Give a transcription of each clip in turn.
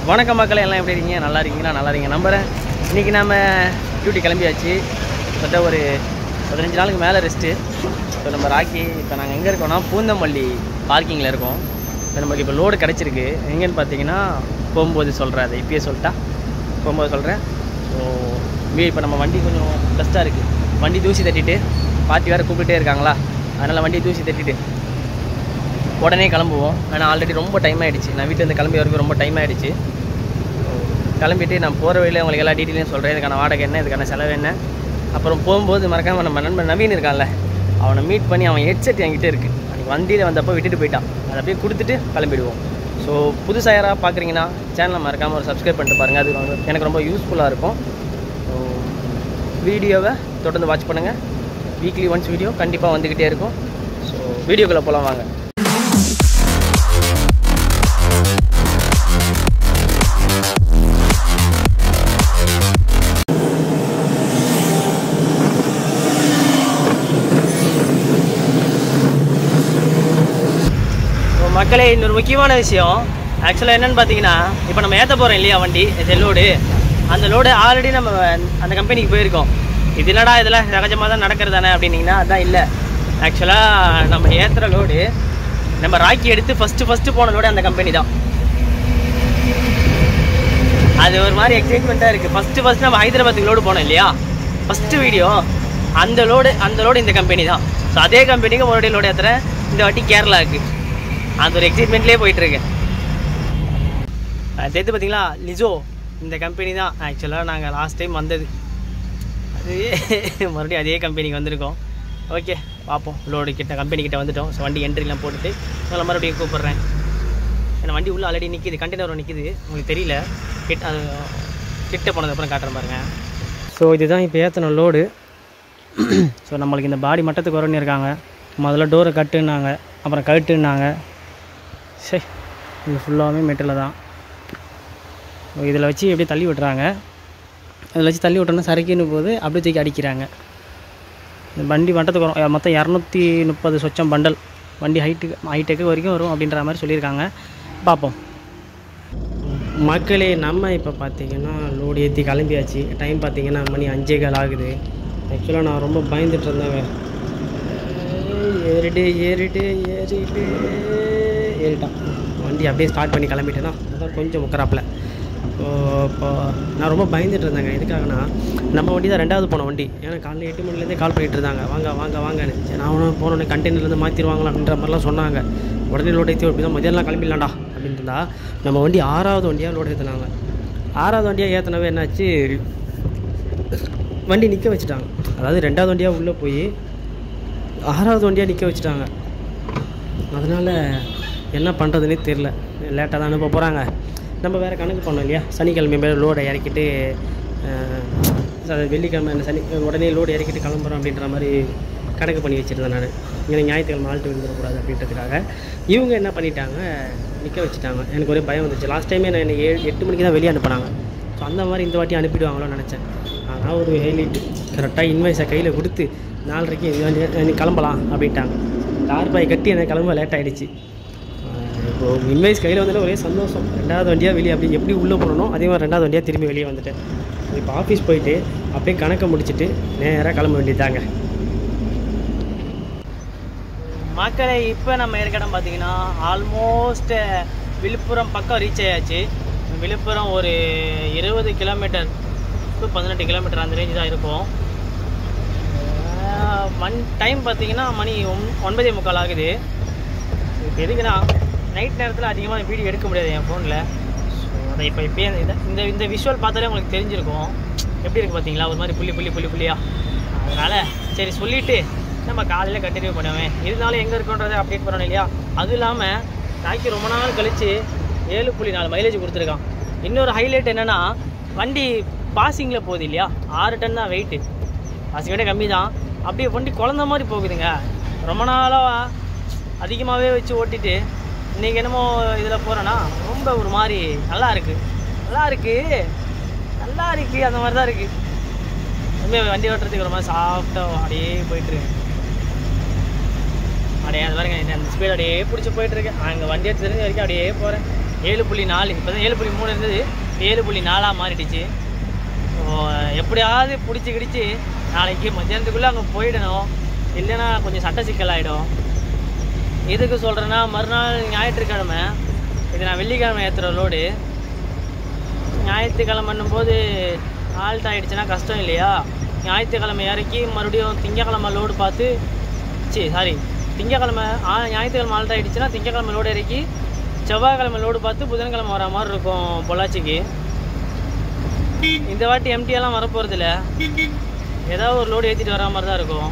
வணக்கம் மக்களே எல்லாம் எப்படி இருக்கீங்க நல்லா இருக்கீங்களா நல்லா இருக்கீங்க நம்புறேன் இன்றைக்கி நம்ம டியூட்டி கிளம்பியாச்சு கிட்டத்தட்ட ஒரு பதினஞ்சு நாளுக்கு மேலே ரெஸ்ட்டு இப்போ நம்ம ராக்கி இப்போ நாங்கள் எங்கே இருக்கோம்னா பூந்தமல்லி பார்க்கிங்கில் இருக்கோம் இப்போ நமக்கு இப்போ லோடு கிடச்சிருக்கு எங்கேன்னு பார்த்தீங்கன்னா போகும்போது சொல்கிறேன் அதை இப்பயே சொல்லிட்டா போகும்போது சொல்கிறேன் ஸோ இப்போ நம்ம வண்டி கொஞ்சம் டஸ்ட்டாக இருக்குது வண்டி தூசி தட்டிட்டு பாட்டி வேறு கூப்பிட்டே இருக்காங்களா அதனால் வண்டி தூசி தட்டிட்டு உடனே கிளம்புவோம் ஆனால் ஆல்ரெடி ரொம்ப டைம் ஆகிடுச்சு நான் வீட்டிலேருந்து கிளம்பி வரைக்கும் ரொம்ப டைம் ஆகிடுச்சு கிளம்பிட்டு நான் போகிற வழியில் உங்களுக்கு எல்லா டீட்டெயிலையும் சொல்கிறேன் இதுக்கான வாடகை என்ன இதுக்கான செலவு என்ன அப்புறம் போகும்போது மறக்காமல் நம்ம நண்பன் நவீன் இருக்கான்ல அவனை மீட் பண்ணி அவன் ஹெட்செட் என்கிட்ட இருக்குது அன்றைக்கி வண்டியில் வந்தப்போ விட்டுட்டு போயிட்டான் அதை அப்படியே கொடுத்துட்டு கிளம்பிடுவோம் ஸோ புதுசாக யாராவது பார்க்குறீங்கன்னா சேனலை மறக்காமல் ஒரு சப்ஸ்கிரைப் பண்ணிட்டு பாருங்கள் அது ரொம்ப- எனக்கு ரொம்ப யூஸ்ஃபுல்லாக இருக்கும் ஸோ வீடியோவை தொடர்ந்து வாட்ச் பண்ணுங்கள் வீக்லி ஒன்ஸ் வீடியோ கண்டிப்பாக வந்துக்கிட்டே இருக்கும் ஸோ வீடியோக்குள்ளே போகலாம் வாங்க இப்போ மக்களே இன்னொரு முக்கியமான விஷயம் ஆக்சுவலாக என்னென்னு பார்த்தீங்கன்னா இப்போ நம்ம ஏற்ற போகிறோம் இல்லையா வண்டி இது லோடு அந்த லோடு ஆல்ரெடி நம்ம அந்த கம்பெனிக்கு போயிருக்கோம் இது என்னடா இதில் சகஜமாக தான் நடக்கிறது தானே அப்படின்னீங்கன்னா அதான் இல்லை ஆக்சுவலாக நம்ம ஏற்றுற லோடு நம்ம ராக்கி எடுத்து ஃபஸ்ட்டு ஃபஸ்ட்டு போன லோடு அந்த கம்பெனி தான் அது ஒரு மாதிரி எக்ஸைட்மெண்ட்டாக இருக்குது ஃபஸ்ட்டு ஃபஸ்ட்டு நம்ம ஹைதராபாத்துக்கு லோடு போனோம் இல்லையா ஃபஸ்ட்டு வீடியோ அந்த லோடு அந்த லோடு இந்த கம்பெனி தான் ஸோ அதே கம்பெனிக்கு மறுபடியும் லோடு ஏற்றுறேன் இந்த வாட்டி கேரளாவுக்கு அந்த ஒரு எக்ஸைட்மெண்ட்லேயே போயிட்டுருக்கேன் தெரிஞ்சு பார்த்தீங்களா லிஜோ இந்த கம்பெனி தான் ஆக்சுவலாக நாங்கள் லாஸ்ட் டைம் வந்தது அது மறுபடியும் அதே கம்பெனிக்கு வந்திருக்கோம் ஓகே பார்ப்போம் லோடு கிட்ட கம்பெனி கிட்ட வந்துட்டோம் ஸோ வண்டி என்ட்ரிலாம் போட்டுட்டு உங்களை மறுபடியும் கூப்பிட்றேன் ஏன்னா வண்டி உள்ளே ஆல்ரெடி நிற்கிது கண்டெய்னர் நிற்கிது உங்களுக்கு தெரியல கிட்ட அது கிட்ட போனதுக்கப்புறம் காட்டுறேன் பாருங்க ஸோ இதுதான் இப்போ ஏற்றின லோடு ஸோ நம்மளுக்கு இந்த பாடி மட்டத்துக்கு வரணும்னு இருக்காங்க முதல்ல டோரை கட்டுனாங்க அப்புறம் கட்டுனாங்க சரி இது ஃபுல்லாகவே மெட்டலில் தான் இதில் வச்சு அப்படியே தள்ளி விட்டுறாங்க இதில் வச்சு தள்ளி விட்டோன்னா சறுக்கின்னு போது அப்படியே தூக்கி அடிக்கிறாங்க இந்த வண்டி மட்டத்துக்கு வரும் மொத்தம் இரநூத்தி முப்பது சொச்சம் பண்டல் வண்டி ஹைட்டுக்கு ஹைடெக்கு வரைக்கும் வரும் அப்படின்ற மாதிரி சொல்லியிருக்காங்க பார்ப்போம் மக்களே நம்ம இப்போ பார்த்தீங்கன்னா லோடு ஏற்றி கிளம்பியாச்சு டைம் பார்த்தீங்கன்னா மணி அஞ்சே கால் ஆகுது ஆக்சுவலாக நான் ரொம்ப பயந்துட்டு இருந்தேங்க ஏறிட்டு ஏறிட்டு ஏறிட்டு ஏறிட்டான் வண்டி அப்படியே ஸ்டார்ட் பண்ணி கிளம்பிட்டேன்னா அதான் கொஞ்சம் முக்கறாப்பில் ஸோ இப்போ நான் ரொம்ப பயந்துட்டு இருந்தேங்க எதுக்காகனா நம்ம வண்டி தான் ரெண்டாவது போன வண்டி ஏன்னா காலைல எட்டு மணிலேருந்தே கால் பண்ணிட்டு இருந்தாங்க வாங்க வாங்க வாங்கன்னு சரி நான் ஒன்றும் போனோடனே கண்டெய்னர்லேருந்து மாற்றிடுவாங்களா அப்படின்ற மாதிரிலாம் சொன்னாங்க உடனே லோடு ஏற்றி அப்படி தான் மதியானம் கிளம்பிடலாம்டா அப்படின்னு இருந்தா நம்ம வண்டி ஆறாவது வண்டியாக லோடு ஏற்றினாங்க ஆறாவது வண்டியாக ஏற்றினவே என்னாச்சு வண்டி நிற்க வச்சுட்டாங்க அதாவது ரெண்டாவது வண்டியாக உள்ளே போய் ஆறாவது வண்டியாக நிற்க வச்சுட்டாங்க அதனால் என்ன பண்ணுறதுனே தெரில லேட்டாக தான் அனுப்ப போகிறாங்க நம்ம வேறு கணக்கு பண்ணோம் இல்லையா சனிக்கிழமை மேலே லோடை இறக்கிட்டு அஹ், அது வெள்ளிக்கிழமை இந்த சனி உடனே லோடு இறக்கிட்டு கிளம்புறோம் அப்படின்ற மாதிரி கணக்கு பண்ணி வச்சுருந்தேன் நான் இங்கே ஞாயிற்றுக்கிழமை ஆள்ட்டு விழுந்துடக்கூடாது அப்படின்றதுக்காக இவங்க என்ன பண்ணிட்டாங்க நிற்க வச்சுட்டாங்க எனக்கு ஒரே பயம் வந்துச்சு லாஸ்ட் டைமே நான் என்னை ஏழு எட்டு மணிக்கு தான் வெளியே அனுப்புனாங்க ஸோ அந்த மாதிரி இந்த வாட்டி அனுப்பிடுவாங்களோன்னு நினச்சேன் ஆனால் ஒரு ஹைலைட்டு கரெக்டாக இன்வாய்ஸை கையில் கொடுத்து நாலரைக்கு இந்த வண்டி- நீ கிளம்பலாம் அப்படின்ட்டாங்க தார் பாய் கட்டி எனக்கு கிளம்ப லேட் ஆகிடுச்சு இப்போ இன்வைஸ் கையில் வந்துட்டு ஒரே சந்தோஷம் ரெண்டாவது வண்டியாக வெளியே அப்படி எப்படி உள்ளே போனனோ அதே மாதிரி ரெண்டாவது வண்டியாக திரும்பி வெளியே வந்துட்டேன் இப்போ ஆஃபீஸ் போயிட்டு அப்படியே கணக்கை முடிச்சுட்டு நேராக கிளம்ப வேண்டியதாங்க மக்களை இப்போ நம்ம இருக்கிடம் பார்த்தீங்கன்னா ஆல்மோஸ்ட் விழுப்புரம் பக்கம் ரீச் ஆயாச்சு விழுப்புரம் ஒரு இருபது கிலோமீட்டர் டு பதினெட்டு கிலோமீட்டர் அந்த ரேஞ்சு தான் இருக்கும் ஆஹ் மண் டைம் பார்த்தீங்கன்னா மணி ஒன் ஒன்பதே முக்கால் ஆகுது இப்போ எதுக்குன்னா நைட் நேரத்தில் அதிகமாக வீடியோ எடுக்க முடியாது என் ஃபோனில் ஸோ அதை இப்போ இப்போயே இந்த இந்த இந்த விஷுவல் பார்த்தாலே உங்களுக்கு தெரிஞ்சிருக்கும் எப்படி இருக்குது பார்த்தீங்களா ஒரு மாதிரி புள்ளி புள்ளி புள்ளி புள்ளியா அதனால் சரி சொல்லிவிட்டு நம்ம காலையில் கண்டினியூ பண்ணுவேன் இருந்தாலும் எங்கே இருக்கோன்றதை அப்டேட் பண்ணணும் இல்லையா அதுவும் இல்லாமல் நாய்க்கு ரொம்ப நாள் கழித்து ஏழு புள்ளி நாலு மைலேஜ் கொடுத்துருக்கான் இன்னொரு ஹைலைட் என்னென்னா வண்டி பாசிங்கில் போகுது இல்லையா ஆறு டன் தான் வெயிட்டு பாசிங் விட கம்மி தான் அப்படியே வண்டி குழந்த மாதிரி போகுதுங்க ரொம்ப நாளாக அதிகமாகவே வச்சு ஓட்டிட்டு இன்றைக்கி என்னமோ இதில் போகிறேன்னா ரொம்ப ஒரு மாதிரி நல்லா இருக்கு நல்லா இருக்கு நல்லா இருக்கு அந்த மாதிரி தான் இருக்குது ரொம்ப வண்டி ஓட்டுறதுக்கு ஒரு மாதிரி சாஃப்டாக அப்படியே போயிட்டுருக்கு அப்படியே அது பாருங்க இந்த- அந்த ஸ்பீட் அப்படியே பிடிச்சி போயிட்டுருக்கேன் அங்கே வண்டி எடுத்து தெரிஞ்ச வரைக்கும் அப்படியே போகிறேன் ஏழு புள்ளி நாலு இப்போ தான் ஏழு புள்ளி மூணு இருந்தது ஏழு புள்ளி நாலாக மாறிடுச்சு ஸோ எப்படியாவது பிடிச்சி கிடிச்சு நாளைக்கு மத்தியானத்துக்குள்ளே அங்கே போயிடணும் இல்லைன்னா கொஞ்சம் சட்ட சிக்கலாயிடும் எதுக்கு சொல்கிறேன்னா மறுநாள் ஞாயிற்றுக்கிழமை இது நான் வெள்ளிக்கிழமை ஏற்றுற லோடு ஞாயிற்றுக்கிழமைன்னும் போது ஆல்ட் ஆகிடுச்சுன்னா கஷ்டம் இல்லையா ஞாயிற்றுக்கிழமை இறக்கி மறுபடியும் திங்கக்கிழமை லோடு பார்த்து சி சாரி திங்கக்கிழமை ஆ ஞாயிற்றுக்கிழமை ஆல்ட் ஆகிடுச்சுன்னா திங்கக்கிழமை லோடு இறக்கி செவ்வாய்க்கிழமை லோடு பார்த்து புதன்கிழமை வர மாதிரி இருக்கும் பொள்ளாச்சிக்கு இந்த வாட்டி எம்டியெல்லாம் வரப்போகிறதில்ல ஏதாவது ஒரு லோடு ஏற்றிட்டு வர மாதிரி தான் இருக்கும்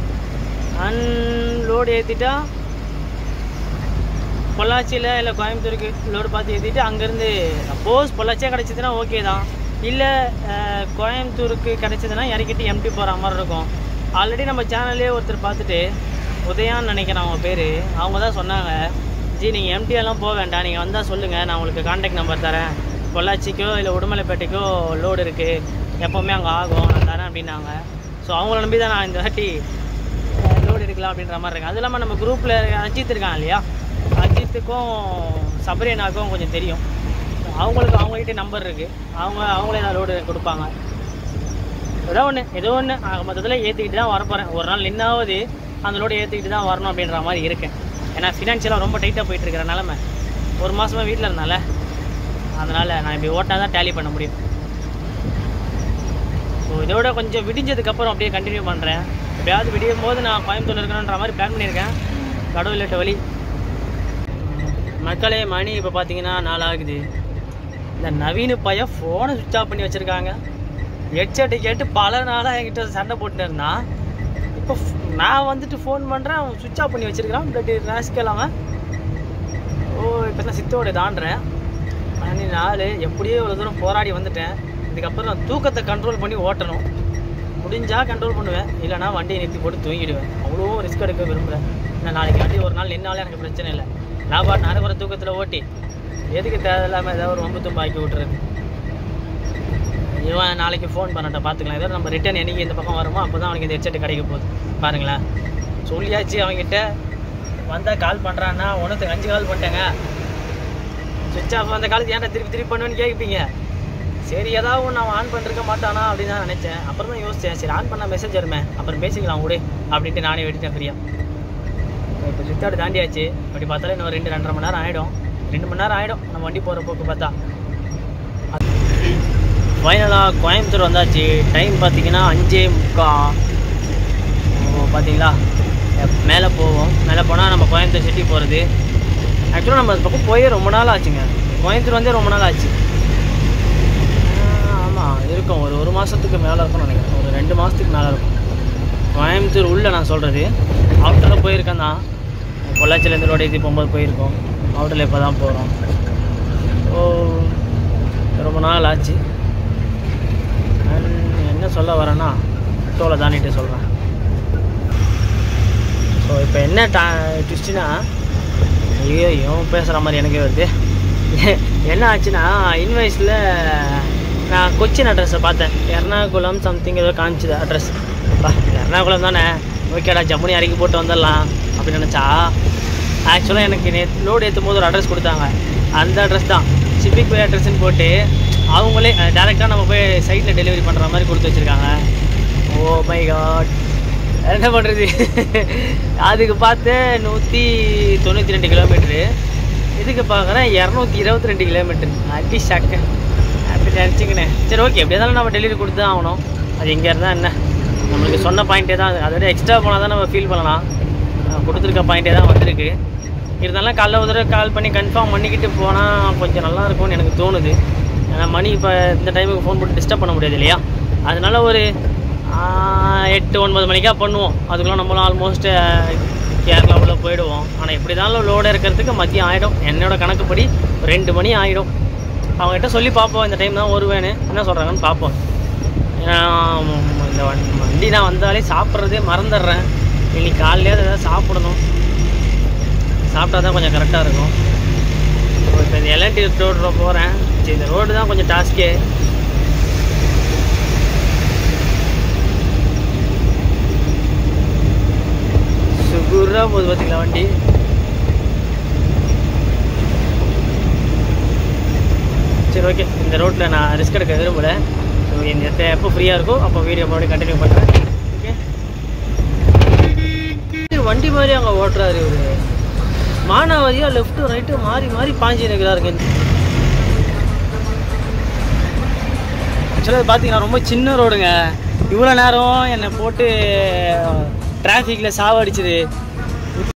அன்லோடு ஏற்றிட்டா பொள்ளாச்சியில் இல்லை கோயம்புத்தூருக்கு லோடு பார்த்து ஏற்றிட்டு அங்கேருந்து சப்போஸ் பொள்ளாச்சியாக கிடச்சிதுன்னா ஓகே தான் இல்லை கோயம்புத்தூருக்கு கிடச்சிதுன்னா இறக்கிட்டு எம்டி போகிற மாதிரி இருக்கும் ஆல்ரெடி நம்ம சேனல்லே ஒருத்தர் பார்த்துட்டு உதயான்னு நினைக்கிறேன் அவங்க பேர் அவங்க தான் சொன்னாங்க ஜி நீங்கள் எம்டியெல்லாம் போக வேண்டாம் நீங்கள் வந்தால் சொல்லுங்கள் நான் உங்களுக்கு கான்டாக்ட் நம்பர் தரேன் பொள்ளாச்சிக்கோ இல்லை உடுமலைப்பேட்டைக்கோ லோடு இருக்குது எப்போவுமே அங்கே ஆகும் நான் தரேன் அப்படின்னாங்க ஸோ அவங்கள நம்பி தான் நான் இந்த வாட்டி லோடு எடுக்கலாம் அப்படின்ற மாதிரி இருக்கேன் அது இல்லாமல் நம்ம குரூப்பில் அஜித் இருக்கான் இல்லையா அஜித்துக்கும் சபரியனாக்கும் கொஞ்சம் தெரியும் அவங்களுக்கு அவங்ககிட்ட நம்பர் இருக்குது அவங்க அவங்களே தான் லோடு கொடுப்பாங்க ஏதோ ஒன்று ஏதோ ஒன்று மொத்தத்தில் ஏற்றிக்கிட்டு தான் வரப்போகிறேன் ஒரு நாள் நின்னாவது அந்த லோடு ஏற்றிக்கிட்டு தான் வரணும் அப்படின்ற மாதிரி இருக்கேன் ஏன்னா ஃபினான்ஷியலாக ரொம்ப டைட்டாக போயிட்டு இருக்கிற நிலமை ஒரு மாதமாக வீட்டில் இருந்தால அதனால் நான் இப்படி ஓட்டா தான் டேலி பண்ண முடியும் ஸோ இதோட கொஞ்சம் விடிஞ்சதுக்கப்புறம் அப்படியே கண்டினியூ பண்ணுறேன் எப்படியாவது விடியும் போது நான் கோயம்புத்தூர் இருக்கணுன்ற மாதிரி பிளான் பண்ணியிருக்கேன் கடவுள்கிட்ட வழி மக்களே மணி இப்போ பார்த்தீங்கன்னா நாலு ஆகுது இந்த நவீன பையன் ஃபோனை சுவிட்ச் ஆஃப் பண்ணி வச்சுருக்காங்க ஹெட்செட்டை கேட்டு பல நாளாக என்கிட்ட சண்டை போட்டுட்டு இருந்தான் இப்போ நான் வந்துட்டு ஃபோன் பண்ணுறேன் அவன் சுவிட்ச் ஆஃப் பண்ணி வச்சுருக்கான் பட் ராஸ்கல் அவன் ஓ இப்போ தான் சித்தோட தாண்டுறேன் மணி நாலு எப்படியோ இவ்வளோ தூரம் போராடி வந்துட்டேன் இதுக்கப்புறம் நான் தூக்கத்தை கண்ட்ரோல் பண்ணி ஓட்டணும் முடிஞ்சால் கண்ட்ரோல் பண்ணுவேன் இல்லைனா வண்டியை நிறுத்தி போட்டு தூங்கிடுவேன் அவ்வளோ ரிஸ்க் எடுக்க விரும்புகிறேன் நான் நாளைக்கு வண்டி ஒரு நாள் நின்னாலே எனக்கு பிரச்சனை இல்லை நான் பாட்டு நடக்கிற தூக்கத்தில் ஓட்டி எதுக்கு தேவையில்லாமல் ஏதாவது ஒரு வம்பு தும்பு ஆக்கி விட்டுறது இவன் நாளைக்கு ஃபோன் பண்ணட்ட பார்த்துக்கலாம் ஏதோ நம்ம ரிட்டர்ன் என்னைக்கு இந்த பக்கம் வருமோ அப்போ தான் அவனுக்கு இந்த ஹெட்செட் கிடைக்க போகுது பாருங்களேன் சொல்லியாச்சு அவன்கிட்ட வந்தால் கால் பண்ணுறான்னா ஒன்றுத்துக்கு அஞ்சு கால் பண்ணிட்டேங்க சுவிட்ச் ஆஃப் அந்த காலத்து ஏன்டா திருப்பி திருப்பி பண்ணுவேன்னு கேட்பீங்க சரி ஏதாவது ஒன்று அவன் ஆன் பண்ணிருக்க மாட்டானா அப்படின்னு தான் நினச்சேன் அப்புறம் தான் யோசித்தேன் சரி ஆன் பண்ண மெசேஜ் வருமே அப்புறம் பேசிக்கலாம் விடு அப்படின்ட்டு நானே வெட்டிட்டேன் ஃப்ரீயா இப்போ சுத்தாடு தாண்டியாச்சு அப்படி பார்த்தாலே இன்னும் ரெண்டு ரெண்டரை மணி நேரம் ஆகிடும் ரெண்டு மணி நேரம் ஆகிடும் நம்ம வண்டி போகிற போக்கு பார்த்தா ஃபைனலாக கோயம்புத்தூர் வந்தாச்சு டைம் பார்த்தீங்கன்னா அஞ்சே முக்கா பார்த்தீங்களா மேலே போவோம் மேலே போனால் நம்ம கோயம்புத்தூர் சிட்டி போகிறது ஆக்சுவலாக நம்ம அந்த பக்கம் போயே ரொம்ப நாள் ஆச்சுங்க கோயம்புத்தூர் வந்தே ரொம்ப நாள் ஆச்சு ஆமாம் இருக்கும் ஒரு ஒரு மாதத்துக்கு மேலே இருக்கும்னு நினைக்கிறேன் ஒரு ரெண்டு மாதத்துக்கு மேலே இருக்கும் கோயம்புத்தூர் உள்ள நான் சொல்கிறது அவுட்டரில் போயிருக்கேன் தான் பொள்ளாச்சிலேருந்து ரோடு ஏற்றி போகும்போது போயிருக்கோம் அவுட்டரில் இப்போ தான் போகிறோம் ஓ ரொம்ப நாள் ஆச்சு And என்ன சொல்ல வரேன்னா டோலை தாண்டிட்டு சொல்கிறேன் ஸோ இப்போ என்ன டா ட்விஸ்ட்னா ஐயோ இவன் பேசுகிற மாதிரி எனக்கே வருது என்ன ஆச்சுன்னா இன்வாய்ஸில் நான் கொச்சின் அட்ரஸை பார்த்தேன் எர்ணாகுளம் சம்திங் ஏதோ காமிச்சுது அட்ரஸ் பா எர்ணாகுளம் தானே ஓகேடா ஜம்முனி இறக்கி போட்டு வந்துடலாம் அப்படின்னு நினச்சா ஆக்சுவலாக எனக்கு நேற்று லோடு ஏற்றும் போது ஒரு அட்ரஸ் கொடுத்தாங்க அந்த அட்ரஸ் தான் சிபிக் பே அட்ரஸ்ன்னு போட்டு அவங்களே டேரெக்டாக நம்ம போய் சைட்டில் டெலிவரி பண்ணுற மாதிரி கொடுத்து வச்சுருக்காங்க ஓ மை காட் என்ன பண்ணுறது அதுக்கு பார்த்து நூற்றி தொண்ணூற்றி ரெண்டு கிலோமீட்ரு இதுக்கு பார்க்குறேன் இரநூத்தி இருபத்தி ரெண்டு கிலோமீட்டர் அடி சக்க அப்படி நினச்சிக்கினேன் சரி ஓகே எப்படியா இருந்தாலும் நம்ம டெலிவரி கொடுத்து தான் ஆகணும் அது எங்கே இருந்தால் என்ன நம்மளுக்கு சொன்ன பாயிண்ட்டே தான் அது அதை விட எக்ஸ்ட்ரா போனால் தான் நம்ம ஃபீல் பண்ணலாம் நான் கொடுத்துருக்க பாயிண்ட்டே தான் வந்திருக்கு இருந்தாலும் காலைல ஒரு தடவை கால் பண்ணி கன்ஃபார்ம் பண்ணிக்கிட்டு போனால் கொஞ்சம் நல்லா இருக்கும்னு எனக்கு தோணுது ஏன்னா மணி இப்போ இந்த டைமுக்கு ஃபோன் போட்டு டிஸ்டர்ப் பண்ண முடியாது இல்லையா அதனால ஒரு ஆஹ், எட்டு ஒன்பது மணிக்கா பண்ணுவோம் அதுக்குள்ள நம்மளும் ஆல்மோஸ்ட் கேரளாவுல போயிடுவோம் ஆனால் எப்படி இருந்தாலும் லோடு இருக்கிறதுக்கு மதியம் ஆகிடும் என்னோட கணக்குப்படி ஒரு ரெண்டு மணி ஆகிடும் அவங்ககிட்ட சொல்லி பார்ப்போம் இந்த டைம் தான் வருவேன்னு என்ன சொல்கிறாங்கன்னு பார்ப்போம் ஏன்னா ம், இந்த வண்- வண்டி நான் வந்தாலே சாப்பிட்றதே மறந்துடுறேன் இன்னைக்கு காலையிலேயே ஏதாவது சாப்பிடணும் சாப்பிட்டா தான் கொஞ்சம் கரெக்டாக இருக்கும் இப்போ இந்த எல்என்டி ரோடு போகிறேன் சரி இந்த ரோடு தான் கொஞ்சம் டாஸ்கே சுகுராக போகுது பார்த்தீங்களா வண்டி சரி ஓகே இந்த ரோட்டில் நான் ரிஸ்க் எடுக்க விரும்பல ஸோ இந்த எப்போ ஃப்ரீயாக இருக்கோ அப்போ வீடியோ மறுபடியும் கண்டினியூ பண்ணுறேன் ஓகே வண்டி மாதிரி அங்கே ஓட்டுறாரு இவரு மானாவதியாக லெஃப்ட்டு ரைட்டு மாறி மாறி பாஞ்சு இருக்கிறாருங்க ஆக்சுவலாக பார்த்தீங்கன்னா ரொம்ப சின்ன ரோடுங்க இவ்வளோ நேரம் என்னை போட்டு டிராஃபிக்கில் சாவடிச்சுது